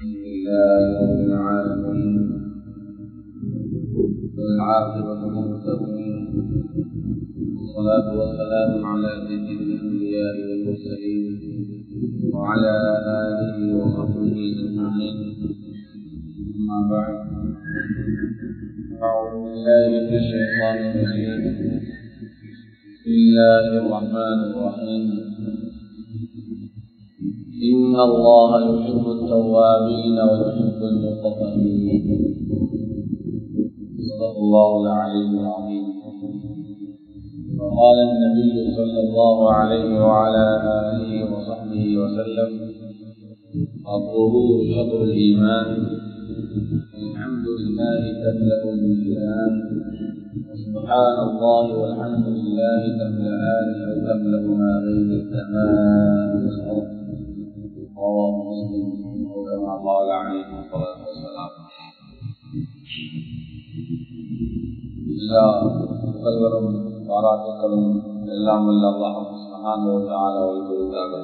الحمد لله رب العالمين والعاقبة للمتقين والصلاة والسلام على سيد الأنبياء والمرسلين وعلى آله وصحبه أجمعين أما بعد أعوذ بالله من الشيطان الرجيم بسم الله الرحمن الرحيم إن الله يحب التوابين ويحب المتطهرين صدق الله العلي العظيم وقال النبي صلى الله عليه وعلى آله وصحبه وسلم الظهور شطر الإيمان الحمد لله تملأ الميزان سبحان الله والحمد لله تملأان أو تملأ ما بين السماء والأرض رواه مسلم أو كما قال عليه الصلاة والسلام எல்லா புகழ்களும் பாராட்டுகளும் எல்லாம் வல்ல அல்லாஹ் சுபஹானஹு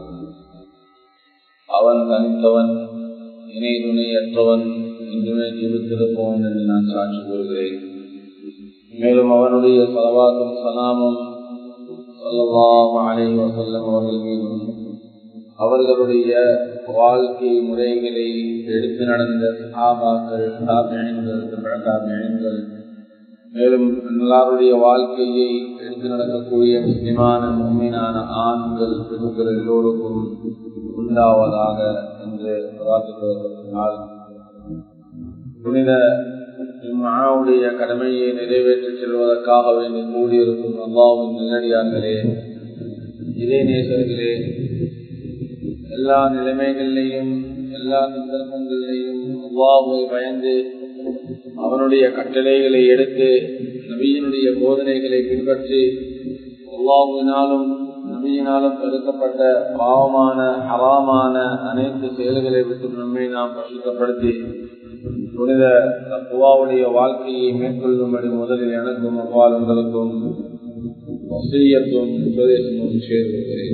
அவன் தனித்தவன் இணை துணையற்றவன் இன்றுமே ஜீவித்திருப்பவன் என்று நான் சாட்சி கூறுகிறேன் மேலும் அவனுடைய சலவாத்தும் சலாமும் சொல்லலாம் அலைஹி வஸல்லம் அவர்கள் மீதும் அவர்களுடைய வாழ்க்கை முறைகளை எடுத்து நடந்த சஹாபாக்கள் தாபியங்கள் தாபியங்கள் மேலும் எல்லாருடைய வாழ்க்கையை எடுத்து நடக்கக்கூடிய முஸ்லிமான உண்மையான ஆண்கள் பெண்கள் எல்லோருக்கும் உண்டாவதாக என்று பிரார்த்திப்பதற்கால் புனித ஜும்மாவுடைய கடமையை நிறைவேற்றிச் செல்வதற்காக வேண்டி கூடியிருக்கும் அல்லாவின் நிலடியார்களே இதே நேசர்களே எல்லா நிலைமைகளிலையும் எல்லா சந்தர்ப்பங்களிலையும் அல்லாவை பயந்து அவனுடைய கட்டளைகளை எடுத்து நபியினுடைய போதனைகளை பின்பற்றி அல்லாவினாலும் நபியினாலும் தடுக்கப்பட்ட பாவமான ஹராமான அனைத்து செயல்களை விட்டு நம்மை நாம் பரிசுத்தப்படுத்தி புனித தப்புவாவுடைய வாழ்க்கையை மேற்கொள்ளும்படி முதலில் எனக்கும் அவ்வாறு உங்களுக்கும் வசியத்தும் உபதேசமும் சேர்க்கிறேன்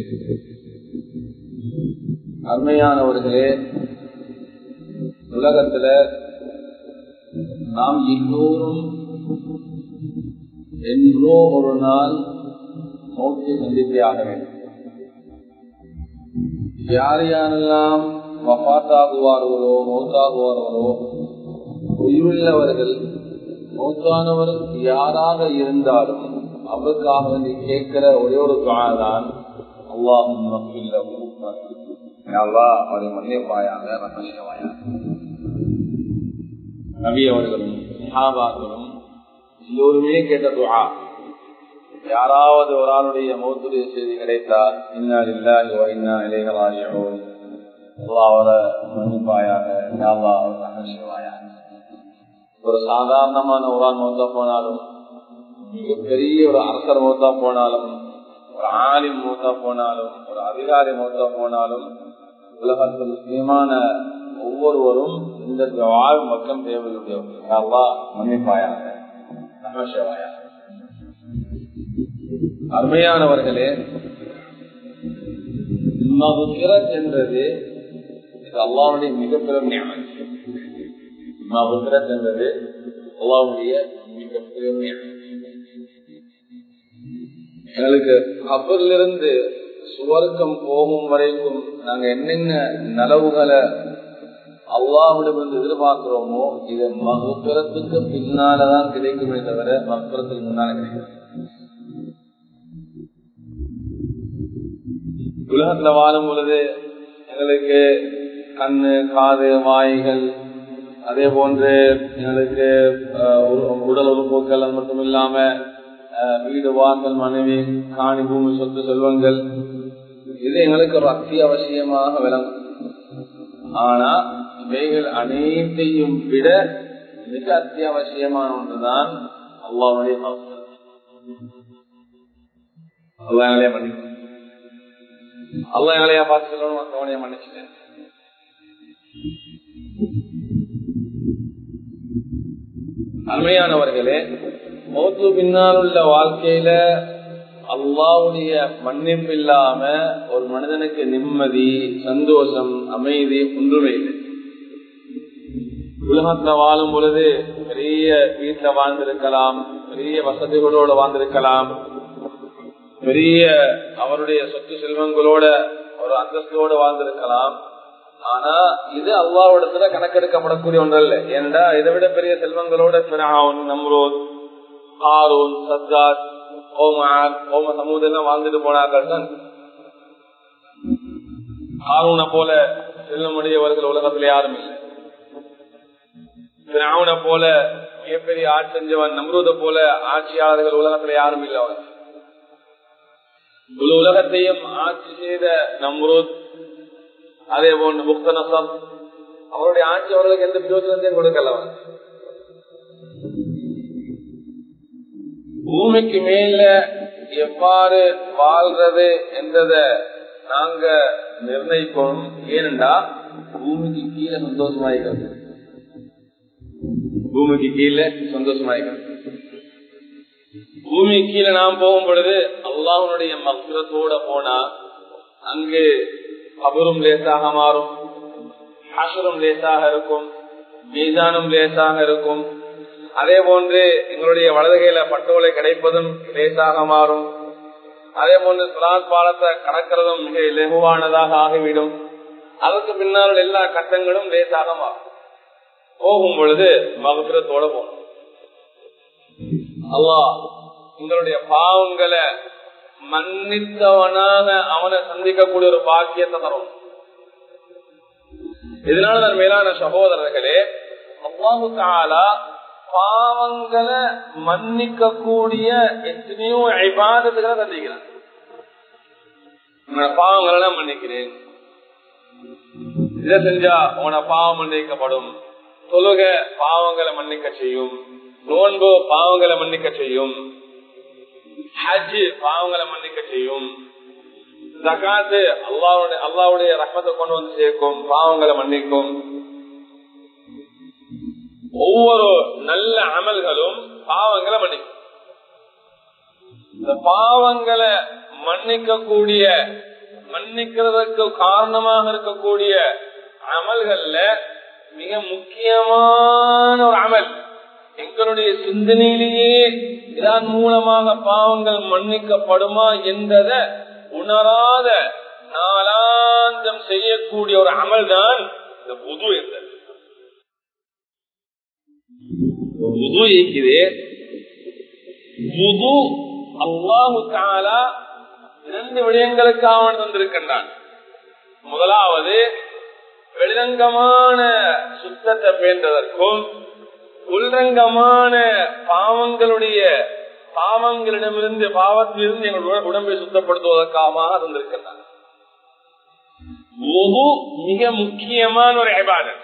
அருமையானவர்களே உலகத்துல நாம் எல்லோரும் என்றோ ஒரு நாள் மௌத்தை சந்தித்தே ஆக வேண்டும் யார் யாரெல்லாம் வபாத்தாகுவார்களோ மௌத்தாகுவார்களோ உயிருள்ளவர்கள் மௌத்தானவர் யாராக இருந்தாலும் அவருக்காக வேண்டி கேட்கிற ஒரே ஒரு தான் அல்லாஹும் அவரை மன்னிப்பாயாக ரகசியவாயாக நபி அவர்களும் சஹாபாக்களும் எல்லோருமே கேட்ட துவா யாராவது ஒரு ஆளுடைய மௌத்துடைய செய்தி கிடைத்தா இன்னா இல்லாஹி இன்னா இலைகளாரியோ அவரை மன்னிப்பாயாக ரகசியவாயாக ஒரு சாதாரணமான ஒரு ஆள் மௌத்தா போனாலும் மிகப்பெரிய ஒரு அரசர் மௌத்தா போனாலும் ஒரு ஆலிம் மூத்தா போனாலும் ஒரு அதிகாரி மூத்தா போனாலும் உலகத்தில் முக்கியமான ஒவ்வொருவரும் இந்த வாழ் மக்கள் தேவையுடையவர்கள் மன்னிப்பாயாக நமசவாயாக அருமையானவர்களே மகுத்திரத் என்றது இது அல்லாவுடைய மிகப்பெரும் ஞானம் மகுத்திரத் என்றது அல்லாவுடைய மிகப்பெரும் ஞானம் எங்களுக்கு கபரிலிருந்து சுவர்க்கம் போகும் வரைக்கும் நாங்க என்னென்ன நலவுகளை அல்லாவிடமிருந்து எதிர்பார்க்கிறோமோ இது மகுப்பிறத்துக்கு பின்னாலதான் கிடைக்குமே தவிர மகுப்பிறத்துக்கு முன்னால கிடைக்கும் உலகத்துல வாழும் பொழுது எங்களுக்கு கண்ணு காது வாய்கள் அதே போன்று எங்களுக்கு உடல் உறுப்புகள் அது மட்டும் இல்லாம வீடு வாசல் மனைவி காணி பூமி சொத்து செல்வங்கள் இது எங்களுக்கு ஒரு அத்தியாவசியமாக விளங்கும் ஆனா இவைகள் அனைத்தையும் விட மிக அத்தியாவசியமான ஒன்றுதான் அல்லாவுடைய அல்லாஹ் மன்னிக்கும் அல்ல எங்களையா பார்த்து சொல்லணும் கவனையா மன்னிச்சுட்டேன் அருமையானவர்களே மௌத்து பின்னால் உள்ள வாழ்க்கையில அல்லாவுடைய மன்னிப்பு இல்லாம ஒரு மனிதனுக்கு நிம்மதி சந்தோஷம் அமைதி ஒன்றுமே இல்லை உலகத்துல வாழும் பொழுது பெரிய வீட்டுல வாழ்ந்திருக்கலாம் பெரிய வசதிகளோட வாழ்ந்திருக்கலாம் பெரிய அவருடைய சொத்து செல்வங்களோட ஒரு அந்தஸ்தோட வாழ்ந்திருக்கலாம் ஆனா இது அல்லாவிடத்துல கணக்கெடுக்கப்படக்கூடிய ஒன்றல்ல ஏண்டா இதை விட பெரிய செல்வங்களோட பிராவுன் நம்ரோத் ஹாரூன் சத்தாத் ஓமான் ஓம சமூகம் வாழ்ந்துட்டு போனார்கள் தான் ஹாரூனை போல செல்வமுடையவர்கள் உலகத்துல யாரும் இல்லை பிராவுனை போல மிகப்பெரிய ஆட்சி செஞ்சவன் நம்ரூத போல ஆட்சியாளர்கள் உலகத்துல யாரும் இல்லை அவர் முழு உலகத்தையும் ஆட்சி செய்த நம்ரூத் அதே போன்று முக்தனசம் அவருடைய ஆட்சி அவர்களுக்கு எந்த பிரயோஜனத்தையும் கொடுக்கல அவர் பூமிக்கு மேல எவ்வாறு வாழ்றது என்றத நாங்க நிர்ணயிக்கணும் ஏனென்றா பூமிக்கு கீழே சந்தோஷமாயிருக்கிறது பூமிக்கு கீழே சந்தோஷமாயிருக்கிறது பூமி கீழே நாம் போகும் பொழுது அல்லாஹனுடைய மக்குரத்தோட போனா அங்கு கபரும் லேசாக மாறும் அசுரம் லேசாக இருக்கும் மீதானும் லேசாக இருக்கும் அதே போன்று எங்களுடைய வலதுகையில பட்டோலை கிடைப்பதும் லேசாக மாறும் அதே போன்று சுலாத் பாலத்தை கடக்கிறதும் மிக இலகுவானதாக ஆகிவிடும் அதற்கு பின்னால் எல்லா கட்டங்களும் லேசாக மாறும் போகும் பொழுது மகசுரத்தோட போகணும் அல்லா எங்களுடைய பாவங்களை மன்னித்தவனாக அவனை சந்திக்கக்கூடிய ஒரு பாக்கியத்தை தரும் இதனால நான் மேலான சகோதரர்களே அல்லாஹு தாலா பாவங்களை மன்னிக்க கூடிய எத்தனையோ ஐபாதத்துகளை சந்திக்கிறான் உன்னோட பாவங்களை நான் மன்னிக்கிறேன் இதை செஞ்சா உன பாவம் மன்னிக்கப்படும் தொழுக பாவங்களை மன்னிக்க செய்யும் நோன்பு பாவங்களை மன்னிக்க செய்யும் ஹஜ் பாவங்களை மன்னிக்க செய்யும் ஜகாத்து அல்லாவுடைய அல்லாவுடைய ரத்தத்தை கொண்டு வந்து சேர்க்கும் பாவங்களை மன்னிக்கும் ஒவ்வொரு நல்ல அமல்களும் பாவங்களை மன்னிக்கும் இந்த பாவங்களை மன்னிக்க கூடிய மன்னிக்கிறதுக்கு காரணமாக இருக்கக்கூடிய அமல்கள்ல மிக முக்கியமான ஒரு அமல் எங்களுடைய சிந்தனையிலேயே இதன் மூலமாக பாவங்கள் மன்னிக்கப்படுமா என்றத உணராத நாளாந்தம் செய்யக்கூடிய ஒரு அமல் தான் இந்த புது என்பது புது இருக்கிறே புது அல்லாஹு தாலா இரண்டு விடயங்களுக்காக தந்திருக்கின்றான் முதலாவது வெளிரங்கமான சுத்தத்தை பேண்டதற்கும் உள்ரங்கமான பாவங்களுடைய பாவங்களிடமிருந்து பாவத்திலிருந்து எங்கள் உடம்பை சுத்தப்படுத்துவதற்காக தந்திருக்கின்றான் மிக முக்கியமான ஒரு ஐபாதத்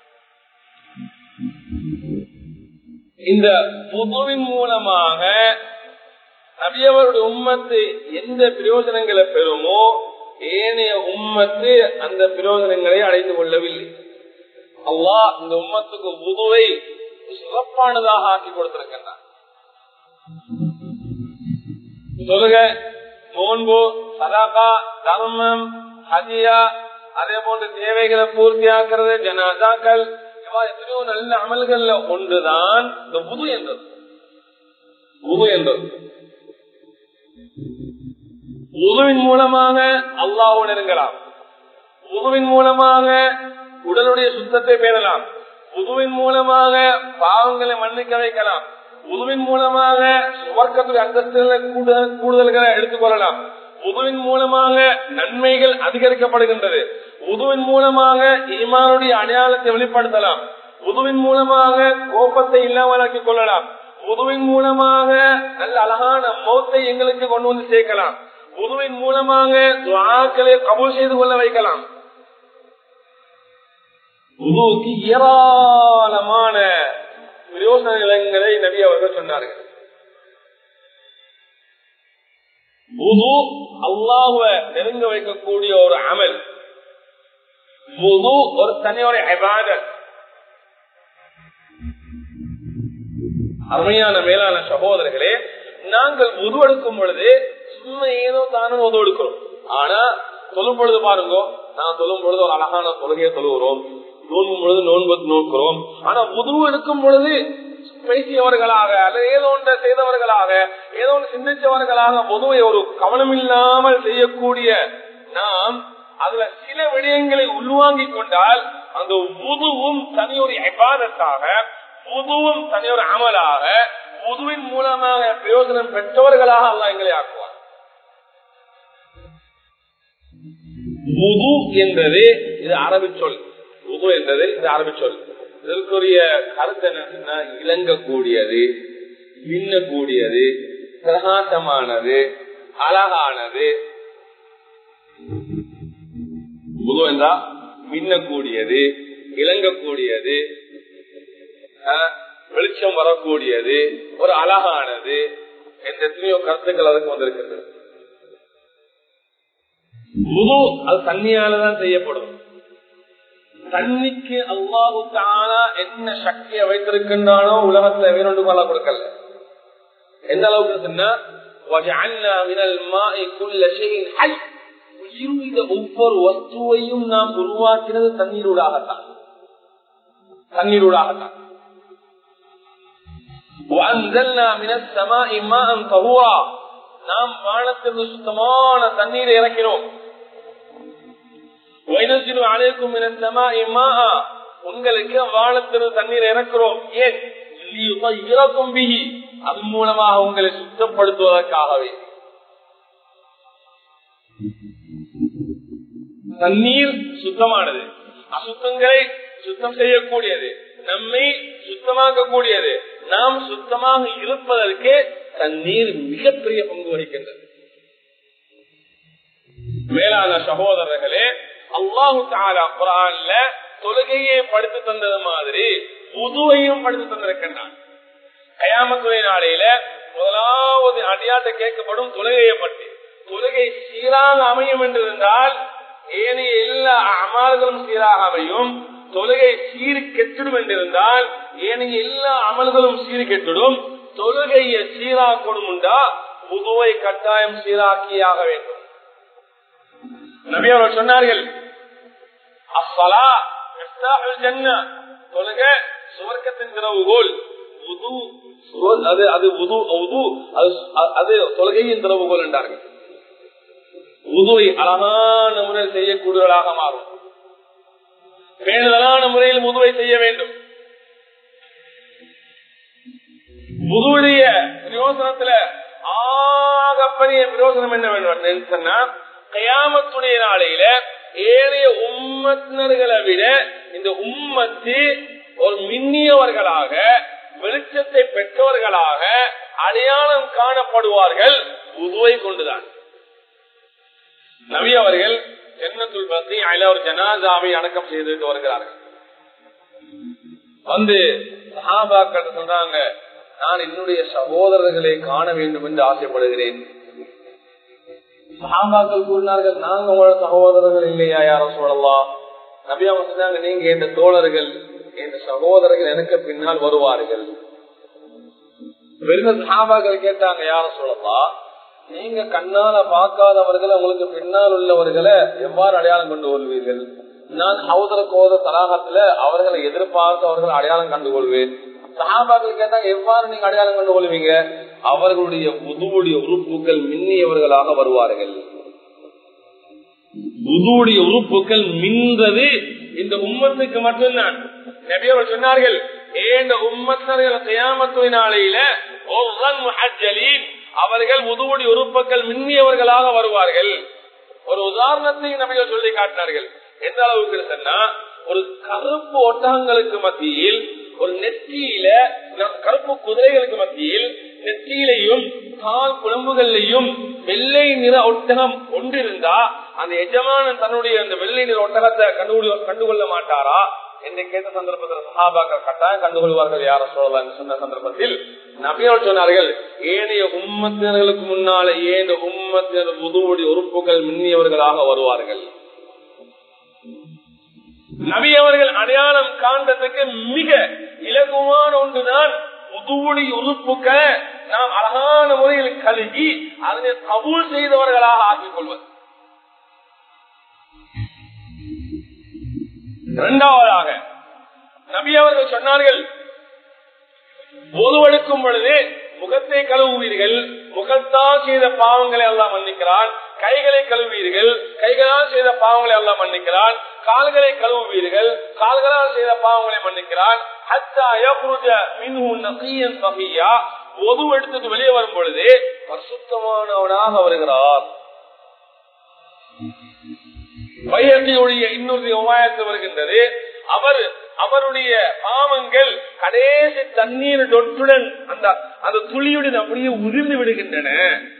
இந்த புதுவின் மூலமாக நபியவருடைய உம்மத்து எந்த பிரயோஜனங்களை பெறுமோ ஏனைய உம்மத்து அந்த பிரயோஜனங்களை அடைந்து கொள்ளவில்லை அல்லா இந்த உம்மத்துக்கு புதுவை சிறப்பானதாக ஆக்கி கொடுத்திருக்கின்றார் சொல்லுக நோன்பு சதாகா தர்மம் ஹதியா அதே போன்ற தேவைகளை பூர்த்தியாக்குறது ஜனாதாக்கள் எத்தனையோ நல்ல அமல்கள்ல ஒன்றுதான் இந்த புது என்றது புது என்றது உதுவின் மூலமாக அல்லாஹ் நெருங்கலாம் உதுவின் மூலமாக உடலுடைய சுத்தத்தை பெறலாம் உதுவின் மூலமாக பாவங்களை மன்னிக்க வைக்கலாம் உதுவின் மூலமாக சுவர்க்கத்துடைய அந்தஸ்துகளை கூடுதல்களை எடுத்துக்கொள்ளலாம் உதுவின் மூலமாக நன்மைகள் அதிகரிக்கப்படுகின்றது உதுவின் மூலமாக ஈமானுடைய அடையாளத்தை வெளிப்படுத்தலாம் உதுவின் மூலமாக கோபத்தை இல்லாமலாக்கிக் கொள்ளலாம் உதுவின் மூலமாக நல்ல அழகான மௌத்தை எங்களுக்கு கொண்டு வந்து சேர்க்கலாம் உதுவின் மூலமாக துவாக்களை கபூல் செய்து கொள்ள வைக்கலாம் உதுவுக்கு ஏராளமான பிரயோசனங்களை நபி அவர்கள் சொன்னார்கள் உது அல்லாஹுவ நெருங்க வைக்கக்கூடிய ஒரு அமல் உது ஒரு தனியோட ஐபாதத் அருமையான மேலான சகோதரர்களே நாங்கள் உது எடுக்கும் பொழுது சும்மா ஏதோ தானும் உது எடுக்கிறோம் ஆனா தொழும் பொழுது பாருங்க நான் தொழும் பொழுது ஒரு அழகான தொழுகையை தொழுகிறோம் நோன்பு பொழுது நோன்பு நோக்கிறோம் ஆனா உதவு எடுக்கும் பொழுது பேசியவர்களாக அல்லது ஏதோ ஒன்றை செய்தவர்களாக ஏதோ ஒன்று சிந்திச்சவர்களாக பொதுவை ஒரு கவனம் இல்லாமல் செய்யக்கூடிய நாம் அதுல சில விடயங்களை உள்வாங்கிக் கொண்டால் அந்த புதுவும் தனியொரு அபாதத்தாக புதுவும் தனியொரு அமலாக புதுவின் மூலமாக பிரயோஜனம் பெற்றவர்களாக அல்ல எங்களை ஆக்குவார் புது என்பது இது அரபி சொல் புது என்பது இது அரபி சொல் இதற்குரிய கருத்து என்ன இளங்கக்கூடியது மின்னக்கூடியது பிரகாசமானது அழகானது புது என்றா மின்னக்கூடியது இளங்கக்கூடியது வெளிச்சம் வரக்கூடியது ஒரு அழகானது என்ற எத்தனையோ கருத்துக்கள் அதுக்கு வந்திருக்கிறது புது அது தண்ணியாலதான் செய்யப்படும் தண்ணிக்கு அல்லாஹு தானா என்ன சக்தியை வைத்திருக்கின்றானோ உலகத்துல வேறொன்று கொள்ள கொடுக்கல எந்த அளவுக்கு சொன்னா ஒவ்வொரு வஸ்துவையும் நாம் உருவாக்கினது தண்ணீரூடாகத்தான் தண்ணீரூடாகத்தான் நாம் வானத்திற்கு சுத்தமான தண்ணீரை இறக்கினோம் அழைக்கும் உங்களுக்கு வானத்திற்கு தண்ணீர் இறக்கிறோம் ஏன் இறக்கும் பிகி அது மூலமாக உங்களை சுத்தப்படுத்துவதற்காகவே தண்ணீர் சுத்தமானது அசுத்தங்களை சுத்தம் செய்யக்கூடியது நம்மை சுத்தமாக்கக்கூடியது நாம் சுத்தமாக இருப்பதற்கு தண்ணீர் மிகப்பெரிய பங்கு வகிக்கின்றது மேலான சகோதரர்களே அல்லாஹு தாலா குரான்ல தொழுகையை படுத்து தந்தது மாதிரி புதுவையும் படுத்து தந்திருக்கின்றான் கயாமத்துறை நாளையில முதலாவது அடியாட்ட கேட்கப்படும் தொழுகையை பற்றி தொழுகை சீராக அமையும் என்று இருந்தால் ஏனைய எல்லா அமல்களும் சீராக அமையும் தொழுகை சீர் கெட்டிடும் என்றிருந்தால் ஏனைய எல்லா அமல்களும் சீர் கெட்டிடும் தொழுகையை சீராக்கணும் உண்டா புதுவை கட்டாயம் சீராக்கியாக வேண்டும் நபி அவர்கள் சொன்னார்கள் அப்பலா தொழுக சுவர்க்கத்தின் திறவுகோல் அது அது உது உது அது தொழுகையின் திறவுகோல் என்றார்கள் உதுவை அழகான முறையில் செய்யக்கூடியவர்களாக மாறும் பேணுதலான முறையில் முதுவை செய்ய வேண்டும் முதுவுடைய பிரயோசனத்துல ஆகப்பெரிய பிரயோசனம் என்ன வேண்டும் சொன்னா கயாமத்துடைய நாளையில ஏனைய உம்மத்தினர்களை விட இந்த உம்மத்து ஒரு மின்னியவர்களாக வெளிச்சத்தை பெற்றவர்களாக அடையாளம் காணப்படுவார்கள் உதுவை கொண்டுதான் நபி அவர்கள் ஜன்னத்துள் பத்தி அதில் ஒரு ஜனாதாவை அடக்கம் செய்துட்டு வருகிறார்கள் வந்து சஹாபாக்கள் சொல்றாங்க நான் என்னுடைய சகோதரர்களை காண வேண்டும் என்று ஆசைப்படுகிறேன் சஹாபாக்கள் கூறினார்கள் நாங்க உங்களோட சகோதரர்கள் இல்லையா யாரும் சொல்லலாம் நபி அவங்க சொன்னாங்க நீங்க என் தோழர்கள் என் சகோதரர்கள் எனக்கு பின்னால் வருவார்கள் வெறும் சஹாபாக்கள் கேட்டாங்க யாரும் சொல்லலாம் நீங்க கண்ணால பார்க்காதவர்களை உங்களுக்கு பின்னால் உள்ளவர்களை எவ்வாறு அடையாளம் கொண்டு கொள்வீர்கள் நான் ஹவுதர கோத தலாகத்துல அவர்களை எதிர்பார்த்து அவர்கள் அடையாளம் கண்டு கொள்வேன் சஹாபாக்கள் கேட்டாங்க எவ்வாறு நீங்க அடையாளம் கண்டு கொள்வீங்க அவர்களுடைய புதுவுடைய உறுப்புகள் மின்னியவர்களாக வருவார்கள் புதுவுடைய உறுப்புகள் மின்றது இந்த உம்மத்துக்கு மட்டும்தான் நபியவர் சொன்னார்கள் ஏந்த உம்மத்தர்கள் தயாமத்துவ நாளையில அவர்கள் உதுவுடைய உறுப்புகள் மின்னியவர்களாக வருவார்கள் ஒரு உதாரணத்தை நபிகள் சொல்லி காட்டினார்கள் எந்த அளவுக்கு சொன்னா ஒரு கருப்பு ஒட்டகங்களுக்கு மத்தியில் ஒரு நெற்றியில கருப்பு குதிரைகளுக்கு மத்தியில் நெற்றியிலையும் கால் குழம்புகள்லையும் வெள்ளை நிற ஒட்டகம் ஒன்றிருந்தா அந்த எஜமானன் தன்னுடைய அந்த வெள்ளை நிற ஒட்டகத்தை கண்டுகொள்ள கண்டுகொள்ள மாட்டாரா என்று கேட்ட சந்தர்ப்பத்தில் சஹாபாக்கள் கட்டாயம் கண்டுகொள்வார்கள் யார சொல்லலாம் சொன்ன சந்தர்ப்பத்தில் நபியோர் சொன்னார்கள் ஏனைய உம்மத்தினர்களுக்கு முன்னால ஏந்த உம்மத்தினர் புதுவுடைய உறுப்புகள் மின்னியவர்களாக வருவார்கள் நபி அவர்கள் அடையாளம் காண்றதுக்கு மிக இலகுவான ஒன்றுதான் புதுவுடைய உறுப்புக்க நாம் அழகான முறையில் கழுகி அதனை கபூல் செய்தவர்களாக ஆக்கிக் கொள்வது இரண்டாவதாக நபி அவர்கள் சொன்னார்கள் பொதுவெடுக்கும் பொழுது முகத்தை கழுவுவீர்கள் முகத்தால் செய்த பாவங்களை எல்லாம் மன்னிக்கிறான் கைகளை கழுவீர்கள் கைகளால் செய்த பாவங்களை எல்லாம் மன்னிக்கிறான் கால்களை கழுவுவீர்கள் கால்களால் செய்த பாவங்களை மன்னிக்கிறான் பொது எடுத்துட்டு வெளியே வரும் பொழுது பரிசுத்தமானவனாக வருகிறார் வையத்தினுடைய இன்னொரு உமாயத்து வருகின்றது அவர் அவருடைய பாவங்கள் கடைசி தண்ணீர் தொட்டுடன் அந்த அந்த துளியுடன் அப்படியே உதிர்ந்து விடுகின்றன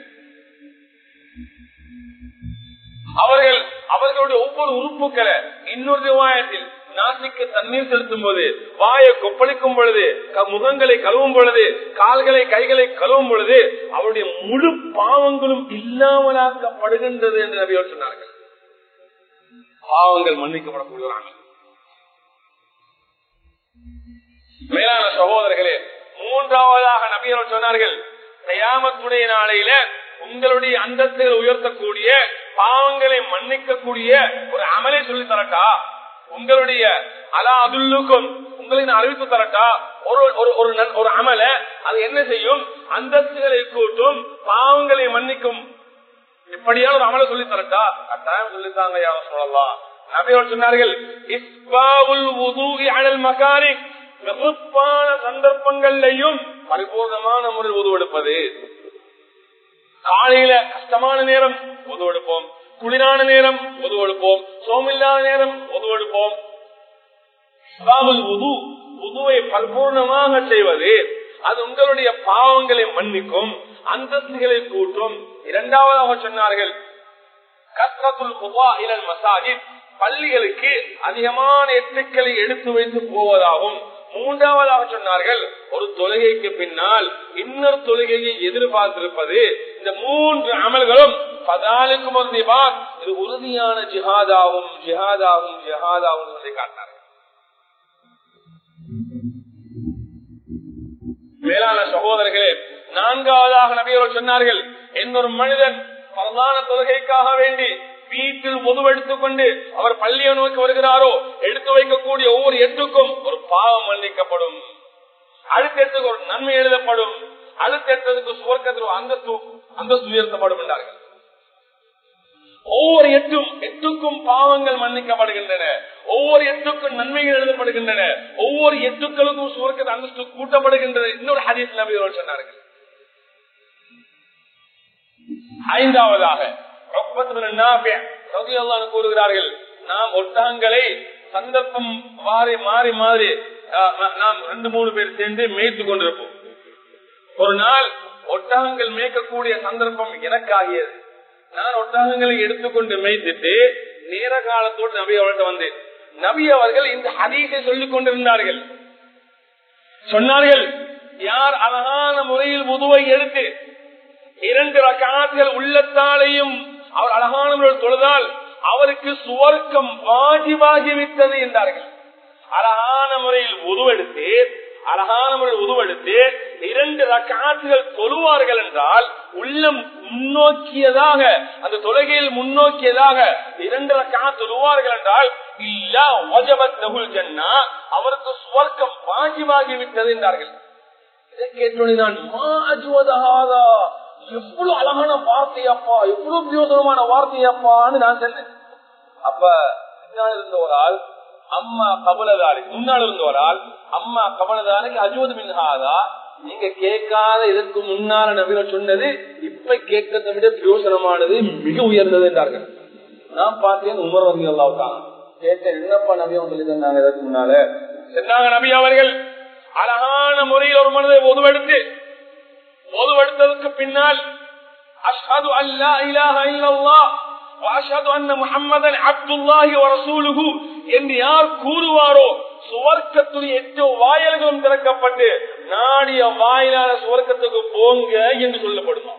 அவர்கள் அவர்களுடைய ஒவ்வொரு உறுப்புகளை இன்னொரு விவாயத்தில் நாசிக்கு தண்ணீர் செலுத்தும் போது வாயை கொப்பளிக்கும் பொழுது முகங்களை கழுவும் பொழுது கால்களை கைகளை கழுவும் பொழுது அவருடைய முழு பாவங்களும் இல்லாமலாக்கப்படுகின்றது என்று நபியோர் சொன்னார்கள் பாவங்கள் மன்னிக்கப்படக்கூடியவராங்க மேலான சகோதரர்களே மூன்றாவதாக நபியர்கள் சொன்னார்கள் தயாமத்துடைய நாளையில உங்களுடைய அந்தஸ்துகள் உயர்த்தக்கூடிய பாவங்களை மன்னிக்கக்கூடிய ஒரு அமலை சொல்லி தரட்டா உங்களுடைய அலா அதுல்லுக்கும் உங்களுக்கு அறிவித்து தரட்டா ஒரு ஒரு ஒரு அமல அது என்ன செய்யும் அந்தஸ்துகளை கூட்டும் பாவங்களை மன்னிக்கும் இப்படியான ஒரு அமலை சொல்லி தரட்டா கட்டாயம் சொல்லித்தாங்க யாரும் சொல்லலாம் நபியோர் சொன்னார்கள் இஸ்பாவுல் உதூகி அனல் மகாரிக் வெறுப்பான சந்தர்ப்பங்கள்லையும் பரிபூர்ணமான முறையில் உதவெடுப்பது காலையில கஷ்டமான நேரம் உதவெடுப்போம் குளிரான நேரம் உதவெடுப்போம் சோமில்லாத நேரம் உதவெடுப்போம் உது உதுவை பரிபூர்ணமாக செய்வது அது உங்களுடைய பாவங்களை மன்னிக்கும் அந்தஸ்துகளை கூட்டும் இரண்டாவதாக சொன்னார்கள் கஸ்ரத்துல் குபா இலல் மசாஜித் பள்ளிகளுக்கு அதிகமான எட்டுக்களை எடுத்து வைத்து போவதாகும் மூன்றாவதாக சொன்னார்கள் ஒரு தொழுகைக்கு பின்னால் இன்னொரு தொழுகையை எதிர்பார்த்திருப்பது இந்த மூன்று அமல்களும் பதாலுக்கும் ஒரு நிபாத் இது உறுதியான ஜிஹாதாகும் ஜிஹாதாகும் ஜிஹாதாகும் சொல்லி காட்டினார்கள் மேலான சகோதரர்களே நான்காவதாக நபியர்கள் சொன்னார்கள் என்னொரு மனிதன் பிரதான தொழுகைக்காக வேண்டி வீட்டில் பொதுவெடுத்துக் கொண்டு அவர் பள்ளியை நோக்கி வருகிறாரோ எடுத்து வைக்கக்கூடிய ஒவ்வொரு எட்டுக்கும் ஒரு பாவம் மன்னிக்கப்படும் அடுத்த எட்டுக்கு ஒரு நன்மை எழுதப்படும் அடுத்த எட்டதுக்கு சுவர்க்கத்தில் அந்தஸ்து அந்தஸ்து உயர்த்தப்படும் என்றார்கள் ஒவ்வொரு எட்டும் எட்டுக்கும் பாவங்கள் மன்னிக்கப்படுகின்றன ஒவ்வொரு எட்டுக்கும் நன்மைகள் எழுதப்படுகின்றன ஒவ்வொரு எட்டுக்களுக்கும் சுவர்க்கத்தில் அந்தஸ்து கூட்டப்படுகின்றது இன்னொரு ஹதீஸ் நபிகள் சொன்னார்கள் ஐந்தாவதாக கூறுகிறார்கள் நாம் ஒட்டகங்களை சந்தர்ப்பம் மாறி மாறி மாறி நாம் ரெண்டு மூணு பேர் சேர்ந்து மேய்த்து கொண்டிருப்போம் ஒரு நாள் ஒட்டகங்கள் மேய்க்கக்கூடிய சந்தர்ப்பம் எனக்காகியது நான் ஒட்டகங்களை எடுத்துக்கொண்டு மேய்த்துட்டு நேர காலத்தோடு நபி அவர்கிட்ட வந்தேன் நபி அவர்கள் இந்த ஹதீஸை சொல்லிக் கொண்டிருந்தார்கள் சொன்னார்கள் யார் அழகான முறையில் முதுவை எடுத்து இரண்டு ரகாத்துகள் உள்ளத்தாலையும் அவர் அழகான முறையில் தொழுதால் அவருக்கு சுவர்க்கம் வாஜிவாகிவிட்டது என்றார்கள் அழகான முறையில் உருவெடுத்து அழகான முறையில் உருவெடுத்து இரண்டு ரக்காத்துகள் தொழுவார்கள் என்றால் உள்ளம் முன்னோக்கியதாக அந்த தொழுகையில் முன்னோக்கியதாக இரண்டு ரக்கா தொழுவார்கள் என்றால் இல்லா வஜபத் நகுல் ஜன்னா அவருக்கு சுவர்க்கம் வாஜிவாகிவிட்டது என்றார்கள் இதை கேட்டோடு நான் மாஜுவதாதா எவ்வளவு அழகான வார்த்தையப்பா எவ்வளவு பிரயோஜனமான வார்த்தையப்பான்னு நான் சொன்னேன் அப்ப முன்னால் இருந்த ஒரு ஆள் அம்மா கபலதாரி முன்னால் இருந்த ஒரு ஆள் அம்மா கபலதாரிக்கு அஜுவது மின்ஹாதா நீங்க கேட்காத இதற்கு முன்னால நபிகள் சொன்னது இப்ப கேட்கறதை விட பிரயோசனமானது மிக உயர்ந்தது என்றார்கள் நான் பார்த்தேன் உமர் வங்கி அல்லாவுதான் கேட்டேன் என்னப்பா நபியம் சொல்லி தந்தாங்க இதற்கு முன்னால சொன்னாங்க நபி அவர்கள் அழகான முறையில் ஒரு மனதை ஒதுவெடுத்து ஒதுவெடுத்ததுக்கு பின்னால் அஷ்ஹது அல்லா இலாஹ இல்லல்லாஹ் வாஷது அன்ன முஹம்மதன் அப்துல்லாஹி வரசூலுகு என்று யார் கூறுவாரோ சுவர்க்கத்துடைய எட்டு வாயல்களும் திறக்கப்பட்டு நாடிய வாயிலான சுவர்க்கத்துக்கு போங்க என்று சொல்லப்படுமா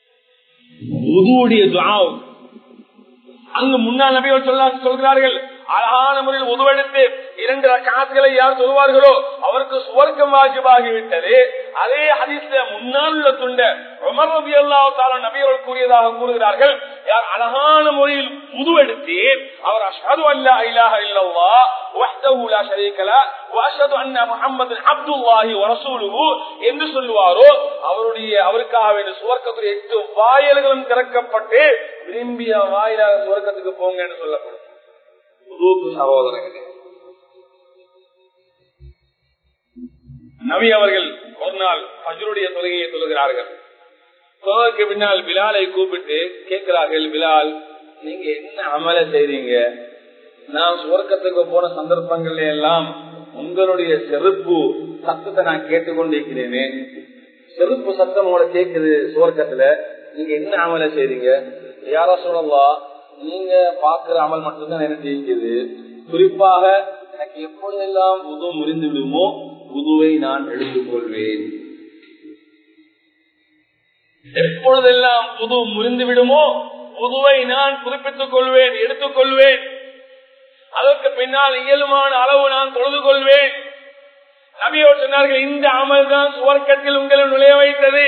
உதுவுடைய துவாவு அங்கு முன்னாள் நபிகள் சொல்ல சொல்கிறார்கள் அழகான முறையில் உதவெடுத்து இரண்டு காசுகளை யார் சொல்வார்களோ அவருக்கு சுவர்க்கம் வாஜிபாகிவிட்டது அதே ஹதீஸ்ல முன்னால் உள்ள துண்ட உமர் ரபி அல்லாஹால நபியர்கள் கூறியதாக கூறுகிறார்கள் யார் அழகான முறையில் உதுவெடுத்து அவர் அஷ்ஹது அல்லா இலாஹ இல்லல்லா வஹ்தஹு லா ஷரீக லஹ் வ அஷ்ஹது அன்ன முஹம்மதன் அப்துல்லாஹி வ ரசூலுஹு என்று சொல்லுவாரோ அவருடைய அவருக்காக வேண்டிய சுவர்க்கத்துடைய எட்டு வாயில்களும் திறக்கப்பட்டு விரும்பிய வாயிலாக சுவர்க்கத்துக்கு போங்க என்று சொல்லப்படும் உதுவுக்கு சகோதரர்களே நபி அவர்கள் ஒரு நாள் ஃபஜ்ருடைய தொழுகையை சொல்லுகிறார்கள் தொழுகைக்கு பின்னால் பிலாலை கூப்பிட்டு கேட்கிறார்கள் பிலால் நீங்க என்ன அமல செய்றீங்க நான் சுவர்க்கத்துக்கு போன சந்தர்ப்பங்கள்ல எல்லாம் உங்களுடைய செருப்பு சத்தத்தை நான் கேட்டுக்கொண்டிருக்கிறேனே செருப்பு சத்தம் உங்களை கேக்குது சுவர்க்கத்துல நீங்க என்ன அமல செய்றீங்க யாரா சொல்லலாம் நீங்க பாக்குற அமல் மட்டும்தான் எனக்கு இருக்குது குறிப்பாக எனக்கு எப்பொழுதெல்லாம் புது முறிந்து விடுமோ புதுவை நான் எடுத்துக்கொள்வேன் எப்பொழுதெல்லாம் புது முறிந்து விடுமோ புதுவை நான் புதுப்பித்துக் கொள்வேன் எடுத்துக் கொள்வேன் அதற்கு பின்னால் இயலுமான அளவு நான் தொழுது கொள்வேன் நபியோர் சொன்னார்கள் இந்த அமல் தான் சுவர்க்கத்தில் உங்களை நுழைய வைத்தது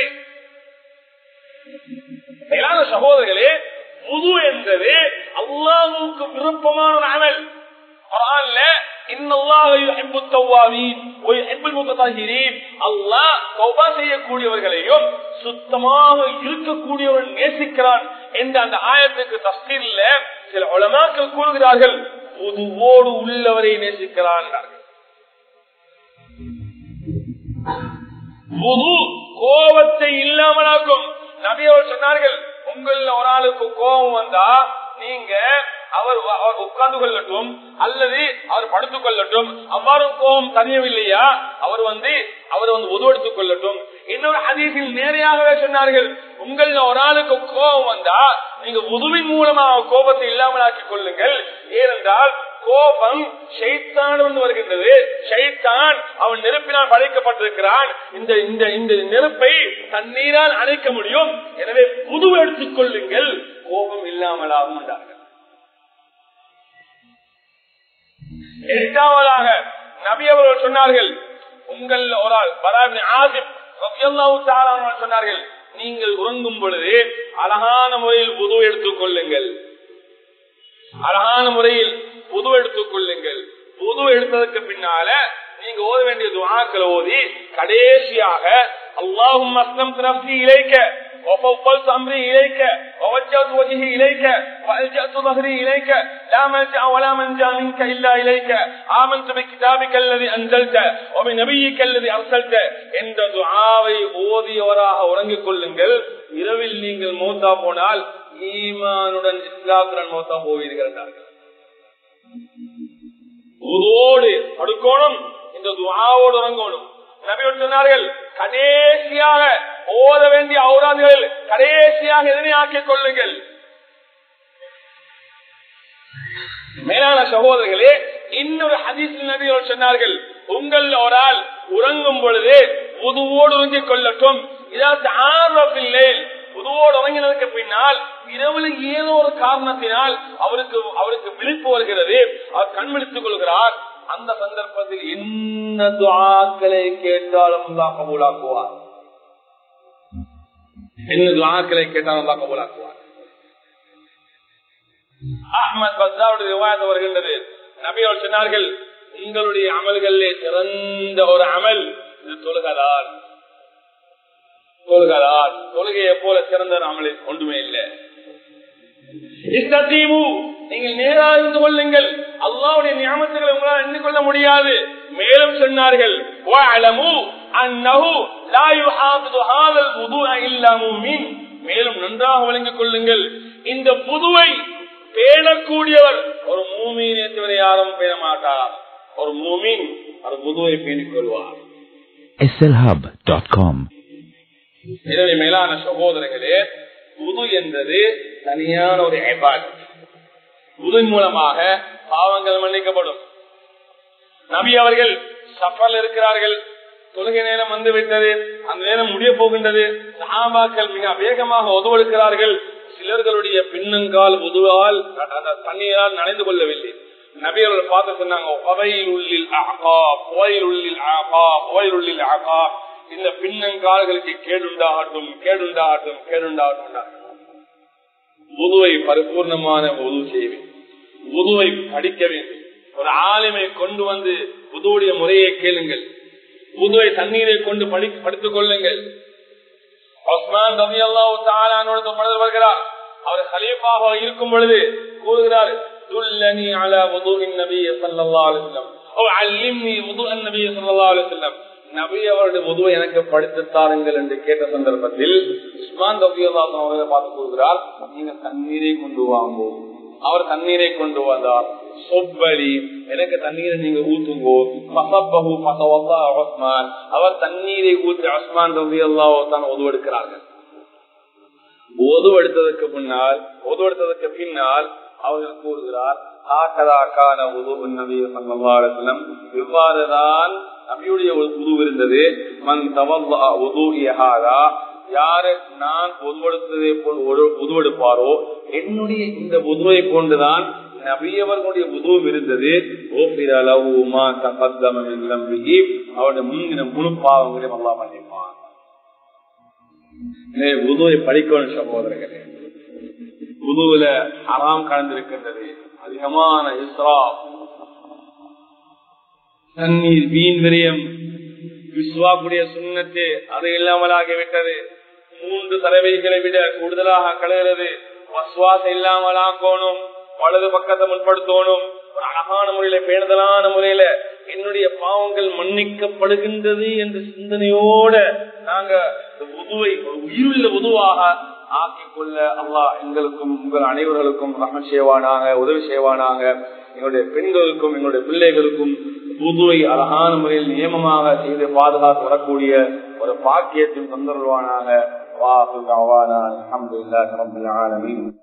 மேலான சகோதரர்களே புது என்பது அல்லாஹுக்கு விருப்பமான ஒரு அமல் குரான்ல செய்யக்கூடியவர்களையும் சுத்தமாக இருக்கக்கூடியவர்கள் நேசிக்கிறான் என்ற அந்த ஆயத்துக்கு தஸ்தீர்ல சில உலமாக்கள் கூறுகிறார்கள் புதுவோடு உள்ளவரை நேசிக்கிறான் புது கோபத்தை இல்லாமலாக்கும் நபியவர் சொன்னார்கள் உங்கள ஒரு ஆளுக்கு கோபம் வந்தா நீங்க அவர் அவர் உட்கார்ந்து கொள்ளட்டும் அல்லது அவர் படுத்துக் கொள்ளட்டும் அவ்வாறு கோபம் தனியவில்லையா அவர் வந்து அவர் வந்து உதவெடுத்துக் கொள்ளட்டும் இன்னொரு அதிகத்தில் நேரையாகவே சொன்னார்கள் உங்கள ஒரு ஆளுக்கு கோபம் வந்தா நீங்க உதவின் மூலமாக கோபத்தை இல்லாமலாக்கிக் கொள்ளுங்கள் ஏனென்றால் கோபம் ஷைத்தான் வருகின்றது ஷைத்தான் அவன் நெருப்பினால் படைக்கப்பட்டிருக்கிறான் இந்த இந்த இந்த நெருப்பை தண்ணீரால் அணைக்க முடியும் எனவே புது எடுத்துக் கொள்ளுங்கள் கோபம் இல்லாமலாகும் என்றார்கள் எட்டாவதாக நபி அவர்கள் சொன்னார்கள் உங்கள் ஒரு ஆள் பராபின் ஆசிப் சொன்னார்கள் நீங்கள் உறங்கும் பொழுது அழகான முறையில் புது எடுத்துக் கொள்ளுங்கள் அழகான முறையில் புது எடுத்துக் கொள்ளுங்கள் புது எடுத்ததுக்கு பின்னால நீங்க ஓத வேண்டிய துவாக்களை ஓதி கடைசியாக அல்லாஹும் அஸ்லம் திரப்தி இழைக்க وفوضت امري اليك ووجهت وجهي اليك والجات ظهري اليك لا ملجا ولا منجا منك الا اليك امنت بكتابك الذي انزلت وبنبيك الذي ارسلت என்ற துஆவை ஓதியவராக உறங்கிக் கொள்ளுங்கள் இரவில் நீங்கள் மௌத்தா போனால் ஈமானுடன் இஸ்லாத்துடன் மௌத்தா போவீர்கள் என்றார்கள் உதோடு படுக்கோணும் இந்த துவாவோடு உறங்கணும் நபியோடு சொன்னார்கள் கடைசியாக ஓத வேண்டிய ஔராதுகளில் கடைசியாக எதனை ஆக்கிக் கொள்ளுங்கள் மேலான சகோதரர்களே இன்னொரு ஹதீஸ் நபியோடு சொன்னார்கள் உங்கள் ஒரு ஆள் உறங்கும் பொழுது உதுவோடு உறங்கிக் கொள்ளட்டும் இதாவது ஆர்வப்பில்லை புதுவோடு உறங்கினதுக்கு பின்னால் இரவுல ஏதோ ஒரு காரணத்தினால் அவருக்கு அவருக்கு விழிப்பு வருகிறது அவர் கண் விழித்துக் கொள்கிறார் அந்த சந்தர்ப்பத்தில் என்ன துவாக்களை கேட்டாலும் அல்லா கபூலாக்குவார் என்ன துவாக்களை கேட்டாலும் அல்லா கபூலாக்குவார் அஹமத் பஸ்தாவுடைய விவாதம் வருகின்றது நபியோர் சொன்னார்கள் உங்களுடைய அமல்களிலே சிறந்த ஒரு அமல் இது தொழுகதான் தொழுகதான் தொழுகையை போல சிறந்த அமலை ஒன்றுமே இல்லை நீங்கள் நேராக இருந்து கொள்ளுங்கள் அல்லாவுடைய நியமத்துகளை உங்களால் எண்ணிக்கொள்ள முடியாது மேலும் சொன்னார்கள் மேலும் நன்றாக விளங்கிக் கொள்ளுங்கள் இந்த புதுவை பேணக்கூடியவர் ஒரு மூமீனை தவிர யாரும் பேண மாட்டார் ஒரு மூமின் ஒரு புதுவை பேணிக் கொள்வார் slhub.com எனவே மேலான சகோதரர்களே புது என்பது தனியான ஒரு ஏற்பாடு புது மூலமாக பாவங்கள் மன்னிக்கப்படும் நபி அவர்கள் சஃபல் இருக்கிறார்கள் தொழுகை நேரம் வந்து விட்டது அந்த நேரம் முடிய போகின்றது சஹாபாக்கள் மிக வேகமாக உதவெடுக்கிறார்கள் சிலர்களுடைய பின்னங்கால் உதுவால் தண்ணீரால் நனைந்து கொள்ளவில்லை நபியர்கள் பார்த்து சொன்னாங்க "ஒவைலுள்ளில் அஅகாப், ஒவைலுள்ளில் அஅகாப், ஒவைலுள்ளில் அஅகாப்." இந்த பின்னங்கால்களுக்கு கேடுண்டாகட்டும் கேடுண்டாகட்டும் கேடுண்டாகட்டும் உதுவை பரிபூர்ணமான உது செய்வேன் உதுவை படிக்க வேண்டும் ஒரு ஆளுமை கொண்டு வந்து உதுவுடைய முறையை கேளுங்கள் உதுவை தண்ணீரை கொண்டு படி படித்துக் கொள்ளுங்கள் உஸ்மான் ரவி அல்லாஹ் வருகிறார் அவர் ஹலீஃபாக இருக்கும் பொழுது கூறுகிறார் துல்லனி அலா வுதுஇன் நபிய ஸல்லல்லாஹு அலைஹி வஸல்லம் ஓ அல்லிம்னி வுதுஅன் நபிய ஸல்லல்லாஹு அலைஹி வஸல்லம் நபி அவருடைய உதுவை எனக்கு படித்து தாருங்கள் என்று கேட்ட சந்தர்ப்பத்தில் உஸ்மான் ரவி அல்லாஹ் அவர்களை பார்த்து கூறுகிறார் நீங்க தண்ணீரை கொண்டு வாங்கோ அவர் தண்ணீரை கொண்டு வந்தார் சொப்படி எனக்கு தண்ணீரை நீங்க ஊத்துங்கோ பசப்பகு பசவல்லா உஸ்மான் அவர் தண்ணீரை ஊற்றி உஸ்மான் ரவி அல்லாஹ் தான் உதவெடுக்கிறார்கள் உதவெடுத்ததற்கு முன்னால் உதவெடுத்ததற்கு பின்னால் அவர்கள் கூறுகிறார் ஆக்கதாக்கான உதவு நபி சல்லாசலம் இவ்வாறுதான் நபியுடைய உதவு இருந்தது மன் தவல்லா உதூரியஹாரா யாரு நான் உதவெடுத்ததை போல் உதவெடுப்பாரோ என்னுடைய இந்த உதவை கொண்டுதான் நபியவர்களுடைய உதவும் இருந்தது அவருடைய முன்னின முழு பாவங்களையும் அல்லா பண்ணிப்பான் உதவை படிக்கணும் சகோதரர்களே உதுவுல அறாம் கலந்திருக்கின்றது அதிகமான இஸ்ரா தண்ணீர் வீண் விரயம் விஸ்வாக்குடைய சுண்ணத்து அது இல்லாமலாகிவிட்டது மூன்று தலைவைகளை விட கூடுதலாக கழுகிறது வஸ்வாசம் இல்லாமல் ஆக்கணும் வலது பக்கத்தை முன்படுத்தணும் ஒரு அழகான முறையில பேணுதலான முறையில என்னுடைய பாவங்கள் மன்னிக்கப்படுகின்றது என்ற சிந்தனையோட நாங்க உதுவை ஒரு உயிருள்ள உதுவாக ஆக்கிக் கொள்ள அல்லாஹ் எங்களுக்கும் உங்கள் அனைவர்களுக்கும் ரகம் செய்வானாக உதவி செய்வானாக எங்களுடைய பெண்களுக்கும் எங்களுடைய பிள்ளைகளுக்கும் புதுவை அழகான முறையில் நியமமாக செய்து பாதுகாத்து வரக்கூடிய ஒரு பாக்கியத்தையும் தந்தருவானாக வாசு அவானா அஹமதுல்லாஹி ரப்பில் ஆலமீன்